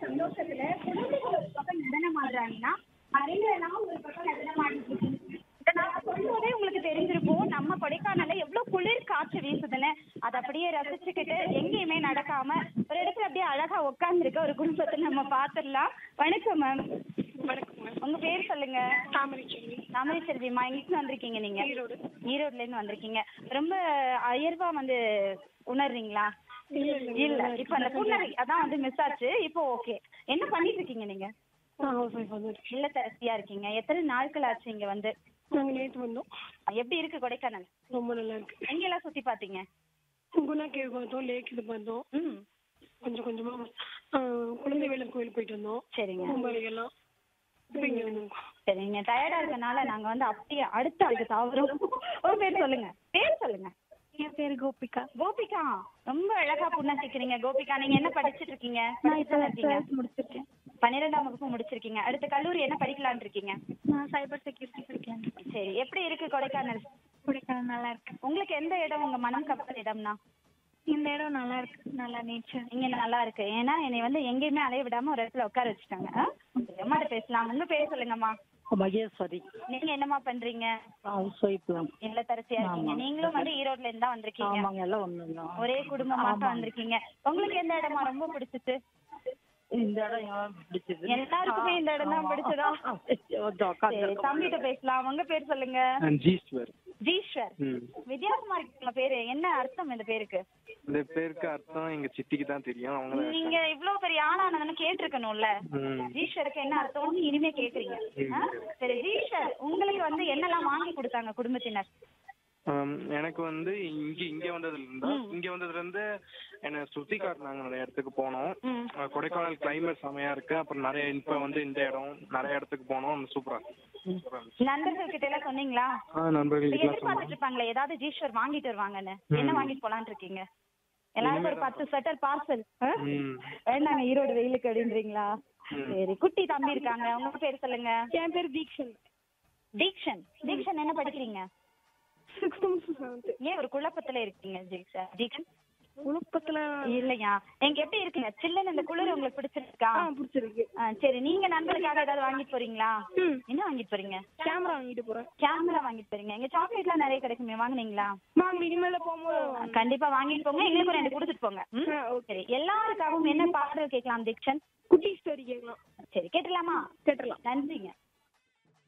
சந்தோஷத்துல குழந்தைகள் ஒரு பக்கம் நடனமாடுறாங்கன்னா அறிஞரெல்லாம் ஒரு பக்கம் நடனமாடிட்டு இருக்கீங்க இதை நான் சொல்லும்போதே உங்களுக்கு தெரிஞ்சிருக்கும் நம்ம கொடைக்கானல்ல எவ்வளவு குளிர் காற்று வீசுதுன்னு அதை அப்படியே ரசிச்சுக்கிட்டு எங்கேயுமே நடக்காம ஒரு இடத்துல அப்படியே அழகா உட்கார்ந்துருக்க ஒரு குடும்பத்தை நம்ம பாத்துடலாம் வணக்கம் மேம் வணக்கம் மேம் உங்க பேர் சொல்லுங்க தாமரை செல்வி தாமரை செல்விமா எங்கிட்டு வந்திருக்கீங்க நீங்க ஈரோடு. ஈரோட்ல இருந்து வந்திருக்கீங்க ரொம்ப அயர்வா வந்து உணர்றீங்களா இல்ல, இல்ல, இல்ல நல்லா இப்ப அந்த புன்னகை அதான் வந்து மிஸ் ஆச்சு இப்போ ஓகே என்ன பண்ணிட்டு இருக்கீங்க நீங்க நான் ஹவுஸ் ஒய்ஃப் வந்துருக்கேன் இல்ல தரசியா இருக்கீங்க எத்தனை நாட்கள் ஆச்சு இங்க வந்து நாங்க நேற்று வந்தோம் எப்படி இருக்கு கொடைக்கானல் ரொம்ப நல்லா இருக்கு எங்கெல்லாம் சுத்தி பாத்தீங்க குணா கேவ் பார்த்தோம் லேக் இது பார்த்தோம் ம் கொஞ்சம் கொஞ்சமா ஆ, குழந்தை வேலன் கோயில் போயிட்டு வந்தோம் சரிங்க பூம்பாரிகள்லாம் இப்போ இங்க வந்திருக்கோம் சரிங்க டயர்டா இருக்கனால நாங்க வந்து அப்படியே அடுத்த ஆளுக்கு தாவறோம் ஒரு பேர் சொல்லுங்க பேர் சொல்லுங்க என் பேரு கோபிகா கோபிகா ரொம்ப அழகா புன்னசிக்கிறீங்க கோபிகா நீங்க என்ன படிச்சிட்டு இருக்கீங்க நான் இப்போ படிச்சுட்டு இருக்கீங்க டுவெல்த் முடிச்சிருக்கேன் பன்னிரெண்டாம் வகுப்பு முடிச்சிருக்கீங்க அடுத்த கல்லூரி என்ன படிக்கலாம்னு இருக்கீங்க நான் சைபர் செக்யூரிட்டி படிக்கலாம் சரி எப்படி இருக்கு கொடைக்கானல் கொடைக்கானல் நல்லா இருக்கு உங்களுக்கு எந்த இடம் உங்க மனம் கப்பல் இடம்னா இந்த இடம் நல்லா இருக்கு நல்லா நேச்சர் இங்க நல்லா இருக்கு ஏன்னா என்னை வந்து எங்கேயுமே அலைய விடாம ஒரு இடத்துல உட்கார வச்சுட்டாங்க ஆ? சரி, அம்மாட்ட பேசலாம் உங்க பேர் சொல்லுங்கம்மா மகேஸ்வரி நீங்க என்னம்மா பண்றீங்க ஹவுஸ் ஒய்ஃப் தான் இல்லத்தரசியா இருக்கீங்க ஆமா. நீங்களும் வந்து ஈரோட்ல இருந்து தான் வந்திருக்கீங்க ஆமாங்க எல்லாம் ஒண்ணு தான் ஒரே குடும்பமா தான் வந்திருக்கீங்க உங்களுக்கு எந்த இடமா ரொம்ப பிடிச்சிச்சு இந்த இடம் எனக்கு பிடிச்சது எல்லாருக்குமே இந்த இடம் தான் பிடிச்சதா கொஞ்சம் சரி உட்காந்து தம்பிட்ட பேசலாம் உங்க பேர் சொல்லுங்க ஜீஸ்வர் ஜீஸ்வர் ம். வித்தியாசமா இருக்குங்க பேரு என்ன அர்த்தம் இந்த பேருக்கு இந்த பேருக்கு அர்த்தம் எங்க சித்திக்கு தான் தெரியும் அவங்க தான் நீங்க இவ்வளவு பெரிய ஆளானதுன்னு கேட்டிருக்கணும்ல ம். ஜீஸ்வருக்கு என்ன அர்த்தம்னு இனிமே கேக்குறீங்க ஆ? சரி ஜீஸ்வர் உங்களுக்கு வந்து என்னெல்லாம் வாங்கி கொடுத்தாங்க குடும்பத்தினர் ஆம், எனக்கு வந்து இங்க இங்க வந்ததுல இருந்தா இங்க வந்ததுல இருந்து என்ன சுத்தி காட்டினாங்க நிறைய இடத்துக்கு போனோம் ம். அஹ் கொடைக்கானல் கிளைமேட் செமையா இருக்கு அப்புறம் நிறைய இப்ப வந்து இந்த இடம் நிறைய இடத்துக்கு போனோம் சூப்பரா சூப்பரா இருந்துச்சு. நண்பர்கள் கிட்ட எல்லாம் சொன்னீங்களா ஆ நண்பர்களுக்கு எல்லாம் எதிர்பார்த்துட்டு சொன்னோம் இருப்பாங்களே ஏதாவது ஜீஸ்வர் வாங்கிட்டு வருவாங்கன்னு என்ன வாங்கிட்டு போலான்னு இருக்கீங்க எல்லாருக்கும் ஒரு பத்து ஸ்வெட்டர் பார்சல் ம். வேண்டாங்க ஈரோடு வெயிலுக்கு அப்படின்றீங்களா ம். சரி குட்டி தம்பி இருக்காங்க உங்க பேர் சொல்லுங்க என் பேர் தீக்ஷன் தீக்ஷன் தீக்ஷன் என்ன படிக்கிறீங்க சிக்ஸ்த் முடிச்சு செவன்த் ஏன் ஒரு குழப்பத்துல இருக்கீங்க தீக்ஷன் தீக்ஷன் உழுப்பத்துல இல்லையா எங்க எப்படி இருக்குங்க சில்லுன்னு இந்த குளிர் உங்களுக்கு பிடிச்சிருக்கா ஆ பிடிச்சிருக்கு ஆ, சரி நீங்க நண்பருக்காக ஏதாவது வாங்கிட்டு போறீங்களா ம். என்ன வாங்கிட்டு போறீங்க கேமரா வாங்கிட்டு போறேன் கேமரா வாங்கிட்டு போறீங்க எங்க சாக்லேட்லாம் நிறைய கிடைக்குமே வாங்குனீங்களா வாங்க இனிமேல போகும்போது கண்டிப்பா வாங்கிட்டு போங்க எங்களுக்கு ரெண்டு கொடுத்துட்டு போங்க ம்? ஆ, ஓகே. சரி எல்லாருக்காகவும் என்ன பாடல் கேட்கலாம் தீக்ஷன் குட்டி ஸ்டோரி கேட்கலாம் சரி கேட்டலாமா கேட்டுடலாம் நன்றிங்க